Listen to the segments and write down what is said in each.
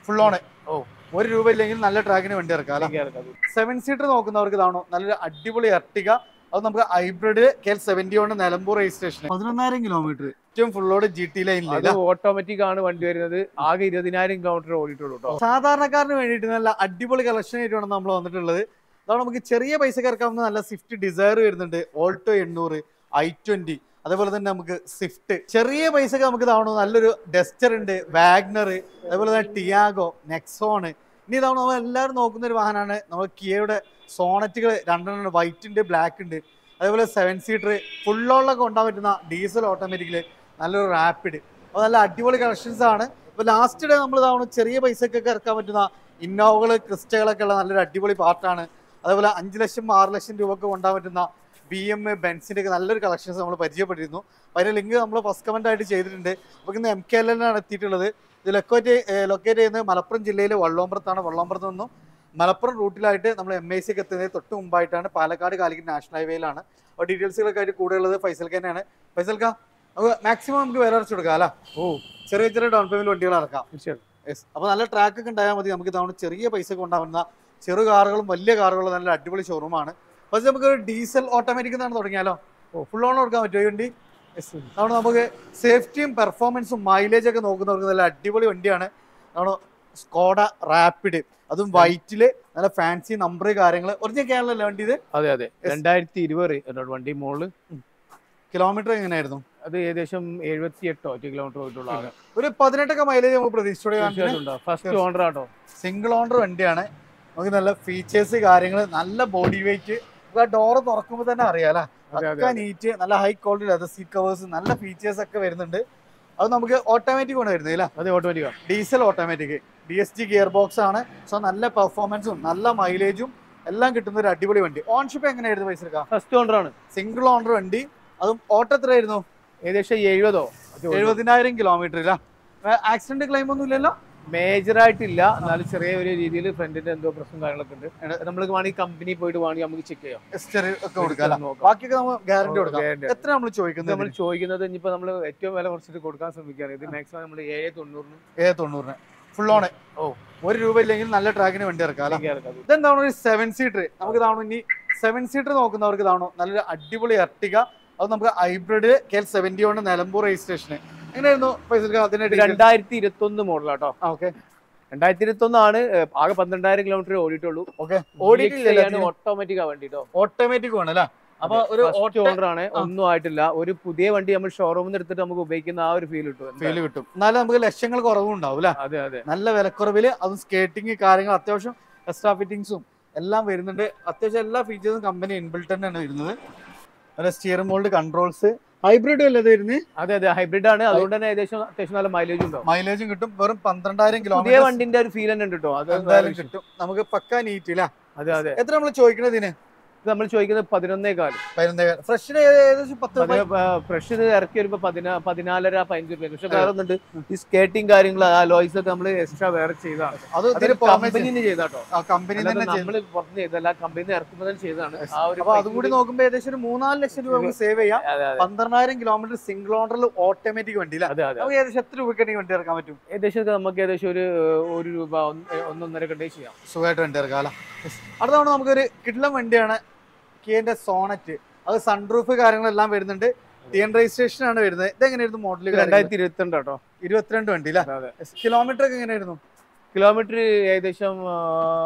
Full on ഓ. ഒരു രൂപ ഇല്ലെങ്കിൽ നല്ല ട്രാക്കിന് വണ്ടി ഇറക്കാം അല്ലേ സെവൻ സീറ്റർ നോക്കുന്നവർക്ക് ഇതാണോ നല്ലൊരു അടിപൊളി എർട്ടിക അത് നമുക്ക് ഹൈബ്രിഡ് കെ എൽ സെവന്റി കൊണ്ട് നിലമ്പൂർ രജിസ്ട്രേഷൻ പതിനൊന്നായിരം കിലോമീറ്റർ ഏറ്റവും ഫുള്ളോട് ജി ടി അത് ലൈനില്ല ഓട്ടോമാറ്റിക് ആണ് വണ്ടി വരുന്നത് ആകെ ഇരുപതിനായിരം കിലോമീറ്റർ ഓടിയിട്ടുള്ളൂ കേട്ടോ സാധാരണക്കാരന് വേണ്ടിയിട്ട് നല്ല അടിപൊളി കളക്ഷൻ ആയിട്ടാണ് നമ്മൾ വന്നിട്ടുള്ളത് അതാണ് നമുക്ക് ചെറിയ പൈസക്ക് ഇറക്കാവുന്ന നല്ല സ്വിഫ്റ്റ് ഡിസയർ വരുന്നുണ്ട് ഓൾട്ടോ എണ്ണൂറ് ഐ ട്വന്റി അതേപോലെ തന്നെ നമുക്ക് സ്വിഫ്റ്റ് ചെറിയ പൈസക്ക് നമുക്ക് ഇതാവണോ നല്ലൊരു ഡസ്റ്റർ ഉണ്ട് വാഗ്നർ അതേപോലെ തന്നെ ടിയാഗോ നെക്സോണ് ഇനി ഇതാവണോ നമ്മൾ എല്ലാവരും നോക്കുന്ന ഒരു വാഹനമാണ് നമ്മൾ കിയയുടെ സോണറ്റുകൾ രണ്ടെണ്ണം വൈറ്റ് ഉണ്ട് ബ്ലാക്ക് ഉണ്ട് അതേപോലെ സെവൻ സീറ്റർ ഫുള്ളോളൊക്കെ കൊണ്ടാൻ പറ്റുന്ന ഡീസൽ ഓട്ടോമാറ്റിക്കല് നല്ലൊരു റാപ്പിഡ് അപ്പോൾ നല്ല അടിപൊളി കളക്ഷൻസ് ആണ് ഇപ്പോൾ ലാസ്റ്റ് ഡേ നമ്മൾ ഇതാവണം ചെറിയ പൈസക്കൊക്കെ ഇറക്കാൻ പറ്റുന്ന ഇന്നോവകൾ ക്രിസ്റ്റകളൊക്കെ ഉള്ള നല്ലൊരു അടിപൊളി പാർട്ടാണ് അതേപോലെ അഞ്ച് ലക്ഷം ആറ് ലക്ഷം രൂപക്ക് കൊണ്ടാൻ പറ്റുന്ന ബി എം ബെൻസിൻ്റെ ഒക്കെ നല്ലൊരു കളക്ഷൻസ് നമ്മൾ പരിചയപ്പെട്ടിരുന്നു അപ്പോൾ അതിൻ്റെ ലിങ്ക് നമ്മൾ ഫസ്റ്റ് കമൻ്റ് ആയിട്ട് ചെയ്തിട്ടുണ്ട് അപ്പോൾ ഇന്ന് എം കെ എൽ ആണ് എത്തിയിട്ടുള്ളത് ഇത് ലൊക്കേറ്റ് ലൊക്കേറ്റ് ചെയ്യുന്നത് മലപ്പുറം ജില്ലയിലെ വള്ളോമ്പുറത്താണ് വള്ളോമ്പുറത്ത് നിന്നും മലപ്പുറം റൂട്ടിലായിട്ട് നമ്മൾ എം ഐ സിക്ക് എത്തുന്നത് തൊട്ട് മുമ്പായിട്ടാണ് പാലക്കാട് കാലിക്കറ്റ് നാഷണൽ ഹൈവേയിലാണ് അപ്പോൾ ഡീറ്റെയിൽസുകളൊക്കെ ആയിട്ട് കൂടെ ഉള്ളത് ഫൈസൽ തന്നെയാണ് ഫൈസൽ കാ നമുക്ക് മാക്സിമം നമുക്ക് വില അടച്ചു കൊടുക്കാം അല്ല ഓ ചെറിയ ചെറിയ ഡൗൺ പേയ്മെന്റ് വണ്ടികൾ ഇറക്കാം തീർച്ചയായിട്ടും യെസ് അപ്പോൾ നല്ല ട്രാക്ക് ഒക്കെ ഉണ്ടായാൽ മതി നമുക്ക് ഇതവണ ചെറിയ പൈസ കൊണ്ടാവുന്ന ചെറു കാറുകളും വലിയ കാറുകളും നല്ല അടിപൊളി ഷോറൂമാണ് പക്ഷേ നമുക്ക് ഒരു ഡീസൽ ഓട്ടോമാറ്റിക് എന്നാണ് തുടങ്ങിയാലോ ഓ ഫുൾ ഓൺ കൊടുക്കാൻ പറ്റുമോ ഈ വണ്ടി അതുകൊണ്ട് നമുക്ക് സേഫ്റ്റിയും പെർഫോമൻസും മൈലേജ് ഒക്കെ നോക്കുന്നവർക്ക് നല്ല അടിപൊളി വണ്ടിയാണ് നമ്മൾ സ്കോഡ റാപ്പിഡ് അതും വൈറ്റില് നല്ല ഫാൻസി നമ്പർ കാര്യങ്ങൾ ഒറിജിനൽ കേരളല്ലേ വണ്ടി ഇത് അതെ അതെ രണ്ടായിരത്തി ഇരുപത് വണ്ടി മോള് കിലോമീറ്റർ എങ്ങനെയായിരുന്നു അത് ഏകദേശം എഴുപത്തി എട്ടോ ഒറ്റ കിലോമീറ്റർ പോയിട്ടുള്ള ആകെ ഒരു പതിനെട്ടൊക്കെ മൈലേജ് നമുക്ക് പ്രതീക്ഷിച്ചോടെ first owner auto single owner വണ്ടിയാണ് നമുക്ക് നല്ല ഫീച്ചേഴ്സ് കാര്യങ്ങൾ നല്ല ബോഡി വെയിറ്റ് നമുക്ക് ആ ഡോറ് തുറക്കുമ്പോൾ തന്നെ അറിയാലേ അതെ അതെ ഒക്കെ നീറ്റ് നല്ല high quality leather seat covers നല്ല ഫീച്ചേഴ്സ് ഒക്കെ വരുന്നുണ്ട് അത് നമുക്ക് ഓട്ടോമാറ്റിക് ആണ് വരുന്നത് അല്ലേ അതെ ഓട്ടോമാറ്റിക്കാ diesel automatic D S G gear box ആണ് സോ നല്ല പെർഫോമൻസും നല്ല മൈലേജും എല്ലാം കിട്ടുന്ന ഒരു അടിപൊളി വണ്ടി ഓൺഷിപ്പ് എങ്ങനെയായിരുന്നു പൈസ എടുക്കാം ഫസ്റ്റ് ഓണർ ആണ് സിംഗിൾ ഓണർ വണ്ടി അതും ഓട്ടോ എത്രയായിരുന്നു ഏകദേശം എഴുപതോ എഴുപതിനായിരം കിലോമീറ്റർ ഇല്ല ആക്സിഡന്റ് ക്ലെയിം ഒന്നും ഇല്ലല്ലോ മേജർ ആയിട്ടില്ല എന്നാലും ചെറിയ ഒരു രീതിയിൽ ഫ്രണ്ടിന്റെ എന്തോ പ്രശ്നം കാര്യങ്ങളൊക്കെ ഉണ്ട് നമ്മൾ വേണമെങ്കിൽ കമ്പനി പോയിട്ട് വേണമെങ്കിൽ നമുക്ക് ചെക്ക് ചെയ്യാം എസ്റ്ററി ഒക്കെ കൊടുക്കാം അല്ലേ? നോക്കാം. ബാക്കിയൊക്കെ നമ്മൾ ഗ്യാരണ്ടി കൊടുക്കാം Guarantee. എത്ര നമ്മൾ ഇത് ചോദിക്കുന്നത് നമ്മൾ ചോദിക്കുന്നത് ഇനിയിപ്പോ നമ്മൾ ഏറ്റവും വില കുറച്ചിട്ട് കൊടുക്കാൻ ശ്രമിക്കുകയാണ് ഇത് മാക്സിമം നമ്മൾ ഏഴ് തൊണ്ണൂറിന് ഏ തൊണ്ണൂറിന് ഫുൾ ഓൺ ഓ. ഒരു രൂപ ഇല്ലെങ്കിൽ നല്ല ട്രാക്കിന് വണ്ടി ഇറക്കാം അല്ലേ? ഇറക്കാം. ഇതെന്താണ് ഒരു സെവൻ സീറ്റർ നമുക്ക് ഇതാണോ ഇനി സെവൻ സീറ്റർ നോക്കുന്നവർക്ക് ഇതാണോ നല്ലൊരു അടിപൊളി എർട്ടിക അത് നമുക്ക് ഹൈബ്രിഡ് കെ എൽ സെവന്റി കൊണ്ട് നിലമ്പൂർ രജിസ്ട്രേഷന് എങ്ങനെയായിരുന്നു പൈസ അതിന്റെ ഇത് രണ്ടായിരത്തി ഇരുപത്തി ഒന്ന് മോഡലാട്ടോ ഓക്കെ രണ്ടായിരത്തി ഇരുപത്തി ഒന്നാണ് ആകെ പന്ത്രണ്ടായിരം കിലോമീറ്റർ ഓടിയിട്ടുള്ളൂ ഓക്കെ ഓടിയിട്ടില്ല ഓട്ടോമാറ്റിക് ആ വണ്ടി കേട്ടോ ഓട്ടോമാറ്റിക് വേണം അല്ലേ അപ്പൊ ഒരു ഫസ്റ്റ് ഓണർ ആണ് ഒന്നും ആയിട്ടില്ല ഒരു പുതിയ വണ്ടി നമ്മൾ ഷോറൂമിൽ നിന്ന് എടുത്തിട്ട് നമുക്ക് ഉപയോഗിക്കുന്ന ആ ഒരു ഫീൽ കിട്ടും ഫീല് കിട്ടും എന്നാലും നമുക്ക് ലക്ഷങ്ങൾ കുറവുണ്ടാവും അല്ലേ അതെ അതെ നല്ല വിലക്കുറവില് അതും സ്കേറ്റിംഗ് കാര്യങ്ങൾ അത്യാവശ്യം എക്സ്ട്രാ ഫിറ്റിങ്സും എല്ലാം വരുന്നുണ്ട് അത്യാവശ്യം എല്ലാ ഫീച്ചേഴ്സും കമ്പനി ഇൻബിൽട്ട് തന്നെയാണ് വരുന്നത് നല്ല സ്റ്റിയറിംഗ് മോൾഡ് കൺട്രോൾസ് ഹൈബ്രിഡ് അല്ലേ ഇത് വരുന്നത് അതെ അതെ ഹൈബ്രിഡ് ആണ് അതുകൊണ്ട് തന്നെ ഏകദേശം അത്യാവശ്യം നല്ല മൈലേജ് ഉണ്ടാവും മൈലേജും കിട്ടും വെറും പന്ത്രണ്ടായിരം പുതിയ കിലോമീറ്റർ വണ്ടിന്റെ ഒരു ഫീൽ തന്നെ ഉണ്ട് കേട്ടോ അത് എന്തായാലും കിട്ടും നമുക്ക് പക്ക നീറ്റ് ഇല്ല അതെ അതെ എത്ര നമ്മൾ ചോദിക്കുന്നത് ഇതിന് ഇത് നമ്മൾ ചോദിക്കുന്നത് പതിനൊന്നേ കാലം ഫ്രഷിന് ഏകദേശം പത്ത് ഫ്രഷ് ഇത് ഇറക്കി വരുമ്പോ പതിനാ പതിനാലര പതിനഞ്ച് രൂപ പക്ഷെ വേറെ ഒന്നുണ്ട് ഈ സ്കേറ്റിംഗ് കാര്യങ്ങൾ ആ ലോയ്സ് ഒക്കെ നമ്മൾ എക്സ്ട്രാ വേറെ ചെയ്താണ് അത് ഇതിന് പുറമെ കമ്പനിന്ന് ചെയ്താട്ടോ കമ്പനി തന്നെ ചെയ്യും നമ്മൾ പുറത്ത് ചെയ്തല്ല കമ്പനി ഇറക്കുമ്പോൾ തന്നെ ചെയ്തതാണ് ആ ഒരു അപ്പൊ അതും കൂടി നോക്കുമ്പോ ഏകദേശം ഒരു മൂന്നാല് ലക്ഷം രൂപ നമുക്ക് സേവ് ചെയ്യാം അതെ അതെ പന്ത്രണ്ടായിരം കിലോമീറ്റർ സിംഗിൾ ഓണറിൽ ഓട്ടോമാറ്റിക് വണ്ടി ഇല്ല അതെ അതെ നമുക്ക് ഏകദേശം എത്ര രൂപയ്ക്ക് വണ്ടി ഇറക്കാൻ പറ്റും ഏകദേശം ഇത് നമുക്ക് ഏകദേശം ഒരു ഒരു രൂപ ഒന്ന് ഒന്നൊന്നര കണ്ടേ ചെയ്യാം സുഖമായിട്ട് വണ്ടി ഇറക്കാം അല്ല അടുത്ത തവണ നമുക്കൊരു കിഡ്ലം വണ്ടിയാണ് കിയന്റെ സോണറ്റ് അത് സൺറൂഫ് കാര്യങ്ങളെല്ലാം വരുന്നുണ്ട് ടി എൻ രജിസ്ട്രേഷൻ ആണ് വരുന്നത് ഇതെങ്ങനെയായിരുന്നു മോഡൽ രണ്ടായിരത്തി ഇരുപത്തി രണ്ട് കേട്ടോ ഇരുപത്തിരണ്ട് വണ്ടി അല്ലേ അതെ കിലോമീറ്റർ ഒക്കെ എങ്ങനെയായിരുന്നു കിലോമീറ്റർ ഏകദേശം ആ,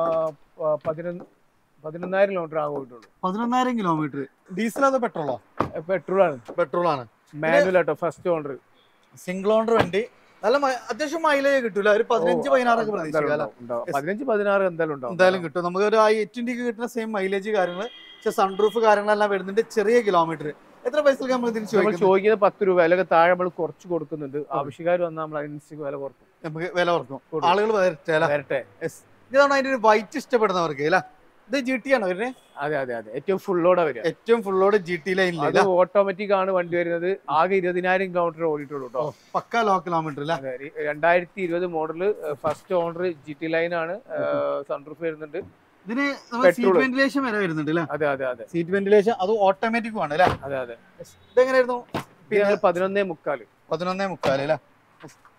പ- പതിനൊന്ന് പതിനൊന്നായിരം കിലോമീറ്റർ ആകെ പോയിട്ടുള്ളൂ പതിനൊന്നായിരം കിലോമീറ്റർ ഡീസൽ അതോ പെട്രോളോ പെട്രോൾ ആണ് പെട്രോൾ ആണ് manual auto first owner single owner വണ്ടി നല്ല മൈ- അത്യാവശ്യം മൈലേജ് കിട്ടൂല ഒരു പതിനഞ്ച് പതിനാറൊക്കെ പ്രതീക്ഷിക്കാം അല്ലേ? പതിനഞ്ച് പതിനാറ് എന്തായാലും ഉണ്ടാവും എന്തായാലും കിട്ടും നമുക്ക് ഒരു ആ എയ്റ്റിൻ്റെക്ക് കിട്ടുന്ന സെയിം മൈലേജ് കാര്യങ്ങൾ പക്ഷെ സൺറൂഫ് കാര്യങ്ങളെല്ലാം വരുന്നുണ്ട് ചെറിയ കിലോമീറ്റർ എത്ര പൈസക്ക് നമ്മൾ ഇതിന് നമ്മൾ ചോദിക്കുന്നത് ചോദിക്കുന്നത് പത്ത് രൂപ അല്ലെങ്കിൽ താഴെ നമ്മൾ കുറച്ച് കൊടുക്കുന്നുണ്ട് ആവശ്യക്കാർ വന്നാൽ നമ്മൾ അതിനനുസരിച്ച് വില കുറക്കും നമുക്ക് വില കുറക്കും കൊടുക്കും. ആളുകൾ വരട്ടെ അല്ലേ വരട്ടെ ഇതാണ് അതിന്റെ ഒരു വൈറ്റ് ഇഷ്ടപ്പെടുന്നവർക്ക് അല്ലേ ഇത് ജി ടി ആണോ വരുന്നത് അതെ അതെ അതെ ഏറ്റവും ഫുള്ളോടെ വരിക ഏറ്റവും ഫുള്ളോട് ജി ടി അത് ലൈനിൽ ഓട്ടോമാറ്റിക് ആണ് വണ്ടി വരുന്നത് ആകെ ഇരുപതിനായിരം കിലോമീറ്റർ ഓടിയിട്ടുള്ളൂ കേട്ടോ പക്ക ലോ കിലോമീറ്റർ അല്ലേ അതെ രി- രണ്ടായിരത്തി ഇരുപത് model first owner G T line ആണ് സൺറൂഫ് വരുന്നുണ്ട് ഇതിന് Petrol. സീറ്റ് വെന്റിലേഷൻ വരെ വരുന്നുണ്ട് അല്ലേ അതെ അതെ അതെ സീറ്റ് വെന്റിലേഷൻ അത് ഓട്ടോമാറ്റിക് ആണ് അല്ലേ അതെ അതെ ഇതെങ്ങനെയായിരുന്നു പിന്നെ ഞങ്ങൾ പതിനൊന്നേ മുക്കാല് പതിനൊന്നേ മുക്കാല് അല്ലേ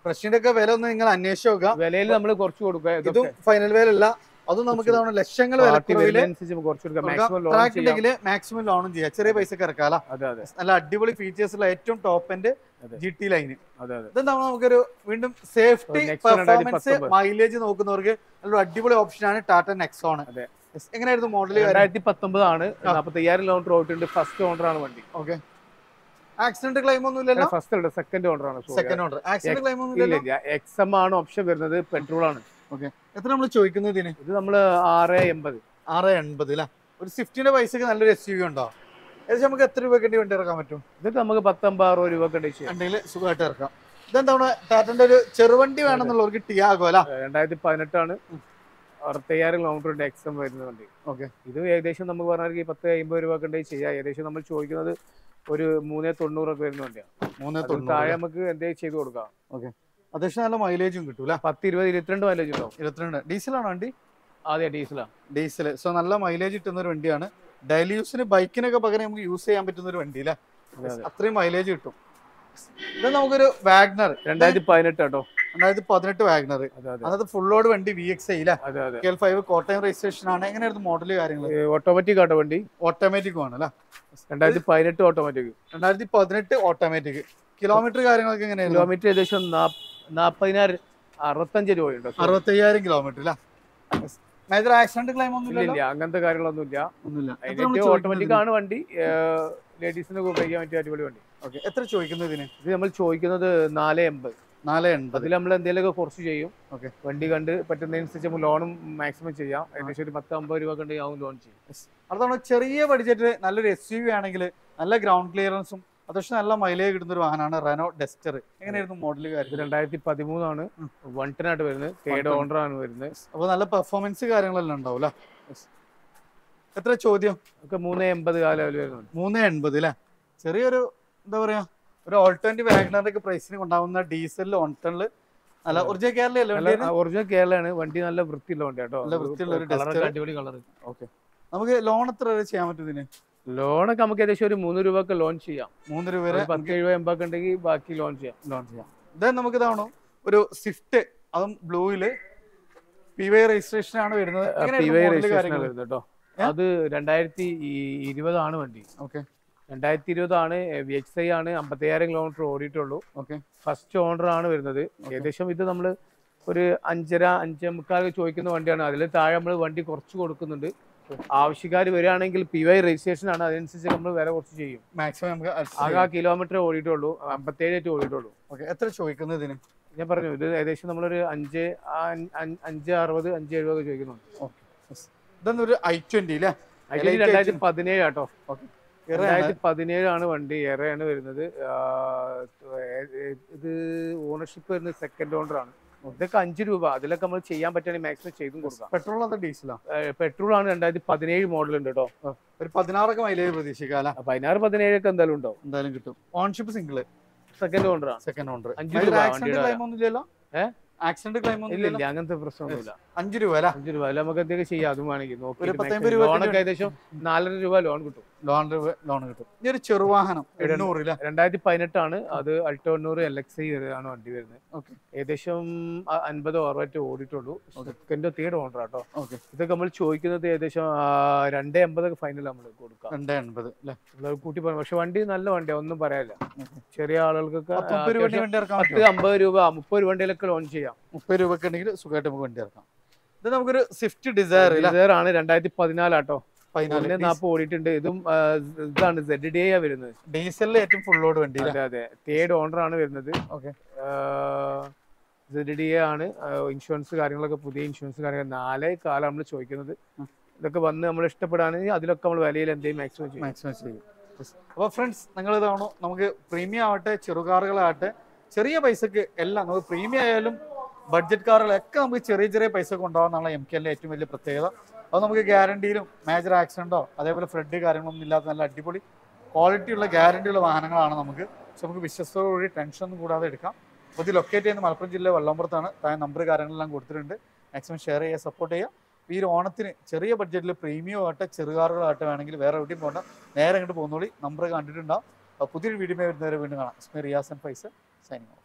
പ്രശ്നത്തിന്റെ ഒക്കെ വില ഒന്ന് നിങ്ങൾ അന്വേഷിച്ച് നോക്കുക വിലയിൽ നമ്മൾ കുറച്ച് കൊടുക്കുക ഇതും ഇതൊക്കെ ഫൈനൽ വില അല്ല അതും നമുക്ക് ഇതാണ് ലക്ഷങ്ങൾ വില പാർട്ടി കുറവില് വരുന്നതനുസരിച്ച് നമുക്ക് കുറച്ച് കൊടുക്കാം മാക്സിമം ലോൺ ട്രാക്ക് ചെയ്യാം ഉണ്ടെങ്കിൽ മാക്സിമം ലോണും ചെയ്യാം ചെറിയ പൈസക്ക് ഇറക്കാല അതെ അതെ നല്ല അടിപൊളി ഫീച്ചേഴ്സ് ഉള്ള ഏറ്റവും ടോപ്പ് എൻഡ് അതെ. ജി ടി ലൈന് അതെ അതെ ഇതെന്താ നമുക്കൊരു വീണ്ടും സേഫ്റ്റി Nexon പെർഫോമൻസ് 2019. മൈലേജ് നോക്കുന്നവർക്ക് നല്ലൊരു അടിപൊളി ഓപ്ഷനാണ് ടാറ്റ നെക്സോൺ അതെ. എങ്ങനെയായിരുന്നു മോഡൽ രണ്ടായിരത്തി പത്തൊമ്പതാണ് നാപ്പത്തി അയ്യായിരം കിലോമീറ്റർ ഓടിയിട്ടുണ്ട് ഫസ്റ്റ് ഓണർ ആണ് വണ്ടി ഓക്കെ ആക്സിഡന്റ് ക്ലെയിം ഒന്നും ഇല്ലല്ലോ ഫസ്റ്റ് അല്ല സെക്കൻഡ് ഓണർ ആണ് sorry. Second order accident claim ഒന്നും ഇല്ല ഇല്ലല്ലോ ഇല്ല എക്സ് എം ആണ് ഓപ്ഷൻ വരുന്നത് പെട്രോൾ ആണ് എത്ര നമ്മൾ ചോദിക്കുന്നത് ഇതിന് ഇത് നമ്മള് ആറ് എൺപത് ആറ് എൺപത് അല്ലേ ഒരു സ്വിഫ്റ്റിന്റെ പൈസക്ക് നല്ലൊരു എസ് യു വി ഉണ്ടോ ഏകദേശം നമുക്ക് എത്ര രൂപയ്ക്ക് വണ്ടി ഇറക്കാൻ പറ്റും ഇതൊക്കെ നമുക്ക് പത്തൊമ്പത് അറുപത് രൂപ ഒക്കെ ചെയ്യാം ഉണ്ടെങ്കിൽ സുഖമായിട്ട് ഇറക്കാം ഇതെന്താ ടാറ്റന്റെ ഒരു ചെറുവണ്ടി വേണമെന്നുള്ളവർക്ക് ടിയാഗോ അല്ല രണ്ടായിരത്തി പതിനെട്ടാണ് അറുപത്തയ്യായിരം കിലോമീറ്റർ ഉണ്ട് എക്സ് എം വരുന്ന വണ്ടി ഓക്കെ ഇത് ഏകദേശം നമുക്ക് പറഞ്ഞാൽ പത്ത് അമ്പത് രൂപ ഒക്കെ ഉണ്ടെങ്കിൽ ചെയ്യാം ഏകദേശം നമ്മൾ ചോദിക്കുന്നത് ഒരു മൂന്നേ തൊണ്ണൂറൊക്കെ വരുന്ന വണ്ടിയാണ് മൂന്ന് അതിൽ താഴെ നമുക്ക് എന്തെങ്കിലും ചെയ്ത് കൊടുക്കാം അത്യാവശ്യം നല്ല മൈലേജും കിട്ടൂല പത്ത് ഇരുപത് ഇരുപത്തിരണ്ട് മൈലേജ് ഉണ്ടാവും ഇരുപത്തിരണ്ട് ഡീസലാണോ വണ്ടി അതെ ഡീസലാണ് ഡീസൽ സോ നല്ല മൈലേജ് കിട്ടുന്ന ഒരു വണ്ടിയാണ് ഡെയിലി യൂസിന് ബൈക്കിനൊക്കെ പകരം നമുക്ക് യൂസ് ചെയ്യാൻ പറ്റുന്ന ഒരു വണ്ടി അല്ലേ അതെ, അതെ. അത്രയും മൈലേജ് കിട്ടും ഇത് നമുക്കൊരു വാഗ്നർ രണ്ടായിരത്തി പതിനെട്ട് കേട്ടോ രണ്ടായിരത്തി പതിനെട്ട് വാഗ്നർ അതെ അതെ അതായത് ഫുൾ ലോഡ് വണ്ടി വി എക്സ് ഐ അതെ അതെ K L five Kottayam registration ആണ് എങ്ങനെയായിരുന്നു മോഡൽ കാര്യങ്ങൾ ഓട്ടോമാറ്റിക് ആട്ടോ വണ്ടി ഓട്ടോമാറ്റിക് ആണ് അല്ലേ രണ്ടായിരത്തി പതിനെട്ട് ഓട്ടോമാറ്റിക് രണ്ടായിരത്തി പതിനെട്ട് ഓട്ടോമാറ്റിക് കിലോമീറ്റർ കാര്യങ്ങളൊക്കെ എങ്ങനെയായിരുന്നു കിലോമീറ്റർ ഏകദേശം നാ- നാപ്പതിനായിരം അറുപത്തഞ്ച് രൂപയുണ്ട് അറുപത്തയ്യായിരം കിലോമീറ്റർ അല്ലേ മേജർ ആക്സിഡന്റ് ക്ലൈം ഒന്നും ഇല്ല ഇല്ലല്ലോ ഇല്ല അങ്ങനത്തെ കാര്യങ്ങളൊന്നുമില്ല ഒന്നുമില്ല അതിന്റെ ഓട്ടോമാറ്റിക് ആണ് വണ്ടി ലേഡീസിന് ഉപയോഗിക്കാൻ പറ്റിയ അടിപൊളി വണ്ടി ഓക്കെ എത്ര ചോദിക്കുന്നത് ഇതിന് ഇത് നമ്മൾ ചോദിക്കുന്നത് നാല് എൺപത് നാല് എൺപത് അതിൽ നമ്മൾ എന്തെങ്കിലുമൊക്കെ കുറച്ച് ചെയ്യും Okay. വണ്ടി കണ്ട് പറ്റുന്നതനുസരിച്ച് നമ്മൾ ലോണും മാക്സിമം ചെയ്യാം ഏകദേശം ഒരു പത്ത് അമ്പത് രൂപ കണ്ട് ആവും ലോൺ ചെയ്യും അതാണ് ചെറിയ ബഡ്ജറ്റിൽ നല്ലൊരു എസ് യു വി ആണെങ്കിൽ നല്ല ഗ്രൗണ്ട് ക്ലിയറൻസും അത്യാവശ്യം നല്ല മൈലേജ് കിട്ടുന്ന ഒരു വാഹനമാണ് റെനോ ഡെസ്റ്റർ എങ്ങനെയായിരുന്നു മോഡൽ ഇത് കാര്യം രണ്ടായിരത്തി പതിമൂന്നാണ് ഉം. വൺ ടെൻ ആയിട്ട് വരുന്നത് തേർഡ് ton. ഓണർ ആണ് വരുന്നത് അപ്പോൾ നല്ല പെർഫോമൻസ് കാര്യങ്ങളെല്ലാം ഉണ്ടാവും അല്ലേ എത്ര ചോദ്യം ഒക്കെ മൂന്ന് എൺപത് കാല ലെവൽ വരുന്നുണ്ട് മൂന്ന് എൺപത് അല്ലേ ചെറിയൊരു എന്താ പറയാ ഒരു ഓൾട്ടോന്റെ വാഗണറിന്റെ ഒക്കെ പ്രൈസിന് കൊണ്ടാവുന്ന ഡീസലിൽ ഓൺടണില് നല്ല ഒറിജിനൽ കേരള അല്ലേ വണ്ടി നല്ല ഒറിജിനൽ കേരളയാണ് വണ്ടി നല്ല വൃത്തിയുള്ള വണ്ടി കേട്ടോ നല്ല വൃത്തിയുള്ള ഒരു കളറൊക്കെ Duster. അടിപൊളി കളർ ഓക്കെ നമുക്ക് ലോൺ എത്ര വരെ ചെയ്യാൻ പറ്റും ഇതിന് ലോണൊക്കെ നമുക്ക് ഏകദേശം ഒരു മൂന്ന് രൂപക്ക് ലോൺ ചെയ്യാം മൂന്ന് രൂപ ഒരു വരെ പത്ത് എഴുപത് എൺപതൊക്കെ ഉണ്ടെങ്കിൽ ബാക്കി ലോൺ ചെയ്യാം ലോൺ ചെയ്യാം ഇതാ നമുക്ക് ഇതാണോ ഒരു സ്വിഫ്റ്റ് അതും ബ്ലൂയില് പി വൈ രജിസ്ട്രേഷൻ ആണ് വരുന്നത് പി എങ്ങനെയായിരുന്നു വൈ model രജിസ്ട്രേഷൻ കാര്യങ്ങള്? വരുന്നത് കേട്ടോ ഏ? അത് രണ്ടായിരത്തി ഇരുപതാണ് വണ്ടി ഓക്കെ രണ്ടായിരത്തി ഇരുപതാണ് വി എക്സ് ഐ ആണ് അമ്പത്തയ്യായിരം കിലോമീറ്റർ ഓടിയിട്ടുള്ളൂ ഓക്കെ ഫസ്റ്റ് ഓണർ ആണ് വരുന്നത് ഏകദേശം ഇത് നമ്മൾ ഒരു അഞ്ചര അഞ്ചേ മുക്കാൽ ചോദിക്കുന്ന വണ്ടിയാണ് അതിൽ താഴെ നമ്മൾ വണ്ടി കുറച്ച് കൊടുക്കുന്നുണ്ട് ആവശ്യക്കാർ വരികയാണെങ്കിൽ പി വൈ രജിസ്ട്രേഷൻ ആണ് അതനുസരിച്ച് നമ്മൾ വില കുറച്ച് ചെയ്യും മാക്സിമം നമുക്ക് ആകെ ആ കിലോമീറ്റർ ഓടിയിട്ടുള്ളൂ അമ്പത്തേഴ് ആയിട്ട് ഓടിയിട്ടുള്ളൂ ഓക്കെ എത്ര ചോദിക്കുന്നത് ഇതിന് ഞാൻ പറഞ്ഞു ഇത് ഏകദേശം നമ്മളൊരു അഞ്ച് ആ അഞ്ച് അഞ്ച് അറുപത് അഞ്ച് എഴുപത് ചോദിക്കുന്നുണ്ട് ഇതൊന്നും ഒരു ഐ ട്വന്റി അല്ലേ അതിൽ Elite രണ്ടായിരത്തി പതിനേഴ് ആട്ടോ ഇറയാണ്. രണ്ടായിരത്തി പതിനേഴാണ് വണ്ടി ഏറെയാണ് വരുന്നത് ആ, ഇത് ഓണർഷിപ്പ് വരുന്നത് സെക്കൻഡ് ഓണർ ആണ് ഇതൊക്കെ അഞ്ച് രൂപ അതിലൊക്കെ നമ്മൾ ചെയ്യാൻ പറ്റുകയാണെങ്കിൽ മാക്സിമം ചെയ്തും കൊടുക്കാം പെട്രോൾ അതോ ഡീസലാ പെട്രോൾ ആണ് രണ്ടായിരത്തി പതിനേഴ് മോഡൽ ഉണ്ട് കേട്ടോ ഒരു പതിനാറൊക്കെ മൈലേജ് പ്രതീക്ഷിക്കാം അല്ലേ പതിനാറ് പതിനേഴൊക്കെ എന്തായാലും ഉണ്ടാവും എന്തായാലും കിട്ടും ഓൺഷിപ്പ് സിംഗിള് സെക്കൻഡ് ഓണർ ആണ് സെക്കൻഡ് ഓണർ അഞ്ച് രൂപ ആക്സിഡന്റ് വണ്ടിയുടെ ക്ലൈം ഒന്നും ഇല്ലല്ലോ ഏ? ആക്സിഡന്റ് ക്ലൈം ഒന്നും ഇല്ല ഇല്ലല്ലോ ഇല്ല അങ്ങനത്തെ പ്രശ്നമൊന്നുമില്ല അഞ്ച് രൂപ അല്ലേ അഞ്ച് രൂപ അതിൽ നമുക്ക് എന്തെങ്കിലും ചെയ്യാം അതും വേണമെങ്കിൽ ഒരു പത്തമ്പത് നോക്കി രൂപ ലോണൊക്കെ ഏകദേശം നാലര രൂപ ലോൺ കിട്ടും ലോൺ ലോൺ കിട്ടും ഇനി ഒരു ചെറുവാഹനം എഴുന്നൂറ്. എണ്ണൂറ് അല്ലേ രണ്ടായിരത്തി പതിനെട്ടാണ് അത് അൾട്ടോണ്ണൂറ് എൽ എക്സ് ഐ ആണ് വണ്ടി വരുന്നത് ഓക്കെ ഏകദേശം അ- അൻപതോ അറുപതോ ഓടിയിട്ടുള്ളൂ സെക്കൻഡോ തേർഡ് ഓണർ കേട്ടോ ഓക്കെ ഇതൊക്കെ നമ്മൾ ചോദിക്കുന്നത് ഏകദേശം ആ, രണ്ട് എൺപതൊക്കെ ഫൈനൽ നമ്മൾ കൊടുക്കാം രണ്ട് എൺപത് അല്ലേ നമ്മളത് കൂട്ടി പറയാം പക്ഷെ വണ്ടി നല്ല വണ്ടിയാണ് ഒന്നും പറയാനില്ല ചെറിയ ആളുകൾക്കൊക്കെ പത്ത് മുപ്പത് രൂപ അത്യാവശ്യം വണ്ടി ഇറക്കാൻ പത്ത് പറ്റുമോ അമ്പത് രൂപ മുപ്പത് രൂപ വണ്ടിയിലൊക്കെ ലോൺ ചെയ്യാം മുപ്പത് രൂപക്ക് ഉണ്ടെങ്കിൽ സുഖമായിട്ട് നമുക്ക് വണ്ടി ഇറക്കാം ഇത് നമുക്കൊരു സ്വിഫ്റ്റ് ഡിസയർ അല്ലേ Desire ആണ് രണ്ടായിരത്തി പതിനാലാട്ടോ ഒന്നേ പതിനാല് നാൽപ്പത് ഓടിയിട്ടുണ്ട് ഇതും ആ, ഇതാണ് സെഡ് ഡി ആ വരുന്നത് ഡീസലിൽ ഏറ്റവും ഫുൾ ലോഡ് വണ്ടി അതെ അതെ തേർഡ് ഓണർ ആണ് വരുന്നത് ഓക്കെ സെഡ് ഡി ആണ് ഇൻഷുറൻസ് കാര്യങ്ങളൊക്കെ പുതിയ ഇൻഷുറൻസ് കാര്യങ്ങൾ നാലേ കാലം നമ്മൾ ചോദിക്കുന്നത് ഉം. ഇതൊക്കെ വന്ന് നമ്മൾ ഇഷ്ടപ്പെടുകയാണെങ്കിൽ അതിലൊക്കെ നമ്മൾ വിലയിൽ എന്തെങ്കിലും മാക്സിമം ചെയ്യും മാക്സിമം ചെയ്യും അപ്പോൾ ഫ്രണ്ട്സ് നിങ്ങൾ ഇതാണോ നമുക്ക് പ്രീമിയം ആവട്ടെ ചെറുകാറുകളാവട്ടെ ചെറിയ പൈസക്ക് എല്ലാം നമുക്ക് പ്രീമിയം ആയാലും ബഡ്ജറ്റ് കാറുകളൊക്കെ നമുക്ക് ചെറിയ ചെറിയ പൈസ കൊണ്ടുപോകാന്നുള്ള എം കെ ഏറ്റവും വലിയ പ്രത്യേകത അത് നമുക്ക് ഗ്യാരണ്ടിയിലും മേജർ ആക്സിഡന്റോ അതേപോലെ ഫ്ലഡ് കാര്യങ്ങളൊന്നും ഇല്ലാത്ത നല്ല അടിപൊളി ക്വാളിറ്റി ഉള്ള ഗ്യാരണ്ടി ഉള്ള വാഹനങ്ങളാണ് നമുക്ക് പക്ഷെ നമുക്ക് വിശ്വസ്തയോടുകൂടി ടെൻഷൻ ഒന്നും കൂടാതെ എടുക്കാം അപ്പോൾ ഇത് ലൊക്കേറ്റ് ചെയ്യുന്ന മലപ്പുറം ജില്ല വള്ളമ്പുറത്താണ് താഴെ നമ്പർ കാര്യങ്ങളെല്ലാം കൊടുത്തിട്ടുണ്ട് മാക്സിമം ഷെയർ ചെയ്യുക സപ്പോർട്ട് ചെയ്യുക ഈ ഒരു ഓണത്തിന് ചെറിയ ബഡ്ജറ്റിൽ പ്രീമിയം ആട്ടെ ചെറുകാറുകളാട്ടെ വേണമെങ്കിൽ വേറെ എവിടെയും പോകണ്ട നേരെ അങ്ങോട്ട് പോകുന്നോളി നമ്പർ കണ്ടിട്ടുണ്ടാവും അപ്പോൾ പുതിയൊരു വീഡിയോ വരുന്നവരെ വീണ്ടും കാണാം ഇസ്മി റിയാസൻ പൈസ സൈനിങ്